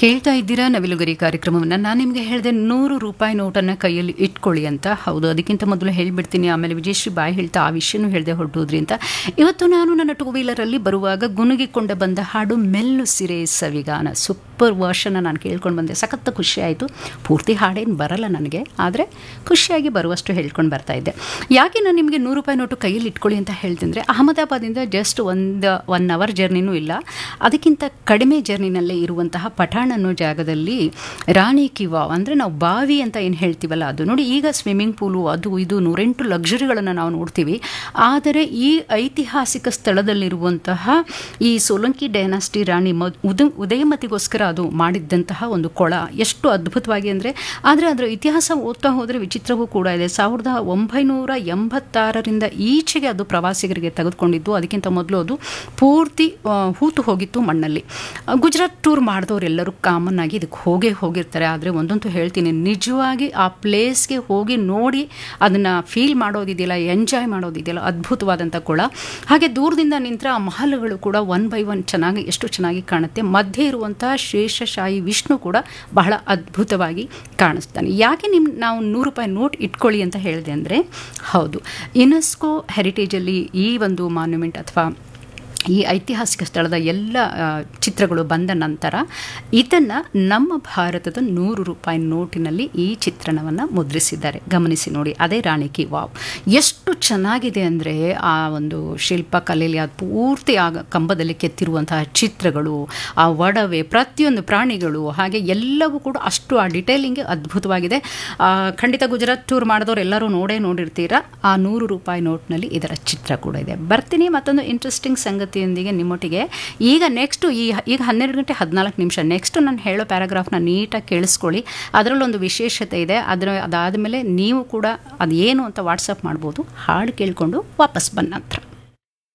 ಕೇಳ್ತಾ ಇದ್ದೀರಾ ನವಿಲುಗರಿ ಕಾರ್ಯಕ್ರಮವನ್ನು ನಾನು ನಿಮಗೆ ಹೇಳಿದೆ ನೂರು ರೂಪಾಯಿ ನೋಟನ್ನು ಕೈಯಲ್ಲಿ ಇಟ್ಕೊಳ್ಳಿ ಅಂತ ಹೌದು ಅದಕ್ಕಿಂತ ಮೊದಲು ಹೇಳಿಬಿಡ್ತೀನಿ ಆಮೇಲೆ ವಿಜಯಶ್ರೀ ಬಾಯಿ ಹೇಳ್ತಾ ಆ ವಿಷಯನೂ ಹೇಳಿದೆ ಹೊರಟೋದ್ರಿ ಅಂತ ಇವತ್ತು ನಾನು ನನ್ನ ಟೂ ವೀಲರಲ್ಲಿ ಬರುವಾಗ ಗುನುಗಿಕೊಂಡ ಬಂದ ಹಾಡು ಮೆಲ್ಲು ಸಿರೆ ಸವಿಗಾನ ಸೂಪರ್ ವರ್ಷನ ನಾನು ಕೇಳ್ಕೊಂಡು ಬಂದೆ ಸಖತ್ ಖುಷಿ ಆಯಿತು ಪೂರ್ತಿ ಹಾಡೇನು ಬರಲ್ಲ ನನಗೆ ಆದರೆ ಖುಷಿಯಾಗಿ ಬರುವಷ್ಟು ಹೇಳ್ಕೊಂಡು ಬರ್ತಾ ಇದ್ದೆ ಯಾಕೆ ನಾನು ನಿಮಗೆ ನೂರು ರೂಪಾಯಿ ನೋಟು ಕೈಯಲ್ಲಿ ಇಟ್ಕೊಳ್ಳಿ ಅಂತ ಹೇಳ್ತೀನಿ ಅಹಮದಾಬಾದಿಂದ ಜಸ್ಟ್ ಒಂದು ಒನ್ ಅವರ್ ಜರ್ನಿನೂ ಇಲ್ಲ ಅದಕ್ಕಿಂತ ಕಡಿಮೆ ಜರ್ನಿನಲ್ಲೇ ಇರುವಂತಹ ಪಠಾಣ್ ಅನ್ನೋ ಜಾಗದಲ್ಲಿ ರಾಣಿ ಕಿ ವಾವ್ ಅಂದರೆ ನಾವು ಬಾವಿ ಅಂತ ಏನು ಹೇಳ್ತೀವಲ್ಲ ಅದು ನೋಡಿ ಈಗ ಸ್ವಿಮ್ಮಿಂಗ್ ಪೂಲು ಅದು ಇದು ನೂರೆಂಟು ಲಕ್ಸುರಿಗಳನ್ನು ನಾವು ನೋಡ್ತೀವಿ ಆದರೆ ಈ ಐತಿಹಾಸಿಕ ಸ್ಥಳದಲ್ಲಿರುವಂತಹ ಈ ಸೋಲಂಕಿ ಡೈನಾಸ್ಟಿ ರಾಣಿ ಮ ಉದ ಉದಯಮತಿಗೋಸ್ಕರ ಅದು ಮಾಡಿದ್ದಂತಹ ಒಂದು ಕೊಳ ಎಷ್ಟು ಅದ್ಭುತವಾಗಿ ಅಂದರೆ ಆದರೆ ಅದರ ಇತಿಹಾಸ ಓದ್ತಾ ಹೋದರೆ ವಿಚಿತ್ರವೂ ಕೂಡ ಇದೆ ಸಾವಿರದ ಒಂಬೈನೂರ ಎಂಬತ್ತಾರರಿಂದ ಈಚೆಗೆ ಅದು ಪ್ರವಾಸಿಗರಿಗೆ ತೆಗೆದುಕೊಂಡಿದ್ದು ಅದಕ್ಕಿಂತ ಮೊದಲು ಅದು ಪೂರ್ತಿ ಆ, ಹೂತು ಹೋಗಿತ್ತು ಮಣ್ಣಲ್ಲಿ ಆ, ಗುಜರಾತ್ ಟೂರ್ ಮಾಡಿದವರೆಲ್ಲರೂ ಕಾಮನ್ ಆಗಿ ಇದಕ್ಕೆ ಹೋಗೇ ಹೋಗಿರ್ತಾರೆ ಆದರೆ ಒಂದಂತೂ ಹೇಳ್ತೀನಿ ನಿಜವಾಗಿ ಆ ಪ್ಲೇಸ್ಗೆ ಹೋಗಿ ನೋಡಿ ಅದನ್ನು ಫೀಲ್ ಮಾಡೋದಿದೆಯಲ್ಲ ಎಂಜಾಯ್ ಮಾಡೋದಿದೆಯಲ್ಲ ಅದ್ಭುತವಾದಂಥ ಕೊಳ ಹಾಗೆ ದೂರದಿಂದ ನಿಂತರ ಆ ಮಹಲ್ಗಳು ಕೂಡ ಒನ್ ಬೈ ಒನ್ ಚೆನ್ನಾಗಿ ಎಷ್ಟು ಚೆನ್ನಾಗಿ ಕಾಣುತ್ತೆ ಮಧ್ಯೆ ಇರುವಂತಹ ಶೇಷಶಾಹಿ ವಿಷ್ಣು ಕೂಡ ಬಹಳ ಅದ್ಭುತವಾಗಿ ಕಾಣಿಸ್ತಾನೆ ಯಾಕೆ ನಿಮ್ಮ ನಾವು ನೂರು ರೂಪಾಯಿ ನೋಟ್ ಇಟ್ಕೊಳ್ಳಿ ಅಂತ ಹೇಳಿದೆ ಅಂದರೆ ಹೌದು ಯುನೆಸ್ಕೋ ಹೆರಿಟೇಜಲ್ಲಿ ಈ ಒಂದು ಮಾನ್ಯುಮೆಂಟ್ ಅಥವಾ ಈ ಐತಿಹಾಸಿಕ ಸ್ಥಳದ ಎಲ್ಲ ಆ, ಚಿತ್ರಗಳು ಬಂದ ನಂತರ ಇದನ್ನು ನಮ್ಮ ಭಾರತದ ನೂರು ರೂಪಾಯಿ ನೋಟಿನಲ್ಲಿ ಈ ಚಿತ್ರಣವನ್ನು ಮುದ್ರಿಸಿದ್ದಾರೆ ಗಮನಿಸಿ ನೋಡಿ ಅದೇ ರಾಣಿ ಕಿ ವಾವ್ ಎಷ್ಟು ಚೆನ್ನಾಗಿದೆ ಅಂದರೆ ಆ ಒಂದು ಶಿಲ್ಪಕಲೆಯಲ್ಲಿ ಅದು ಪೂರ್ತಿ ಆ ಕಂಬದಲ್ಲಿ ಕೆತ್ತಿರುವಂತಹ ಚಿತ್ರಗಳು ಆ ಒಡವೆ ಪ್ರತಿಯೊಂದು ಪ್ರಾಣಿಗಳು ಹಾಗೆ ಎಲ್ಲವೂ ಕೂಡ ಅಷ್ಟು ಆ ಡಿಟೇಲಿಂಗ್ ಅದ್ಭುತವಾಗಿದೆ ಆ, ಖಂಡಿತ ಗುಜರಾತ್ ಟೂರ್ ಮಾಡಿದವರು ಎಲ್ಲರೂ ನೋಡೇ ನೋಡಿರ್ತೀರಾ ಆ ನೂರು ರೂಪಾಯಿ ನೋಟ್ನಲ್ಲಿ ಇದರ ಚಿತ್ರ ಕೂಡ ಇದೆ ಬರ್ತೀನಿ ಮತ್ತೊಂದು ಇಂಟ್ರೆಸ್ಟಿಂಗ್ ಸಂಗತಿಯೊಂದಿಗೆ ನಿಮ್ಮೊಟ್ಟಿಗೆ ಈಗ ನೆಕ್ಸ್ಟು ಈ ಈಗ ಹನ್ನೆರಡು ಗಂಟೆ ಹದಿನಾಲ್ಕು ನಿಮಿಷ ನೆಕ್ಸ್ಟ್ ನಾನು ಹೇಳೋ ಪ್ಯಾರಾಗ್ರಾಫ್ನ ನೀಟಾಗಿ ಕೇಳಿಸ್ಕೊಳ್ಳಿ ಅದರಲ್ಲೊಂದು ವಿಶೇಷತೆ ಇದೆ ಅದರ ಅದಾದಮೇಲೆ ನೀವು ಕೂಡ ಅದೇನು ಅಂತ ವಾಟ್ಸಪ್ ಮಾಡ್ಬೋದು ಹಾಡು ಕೇಳಿಕೊಂಡು ವಾಪಸ್ ಬಂದ ನಂತರ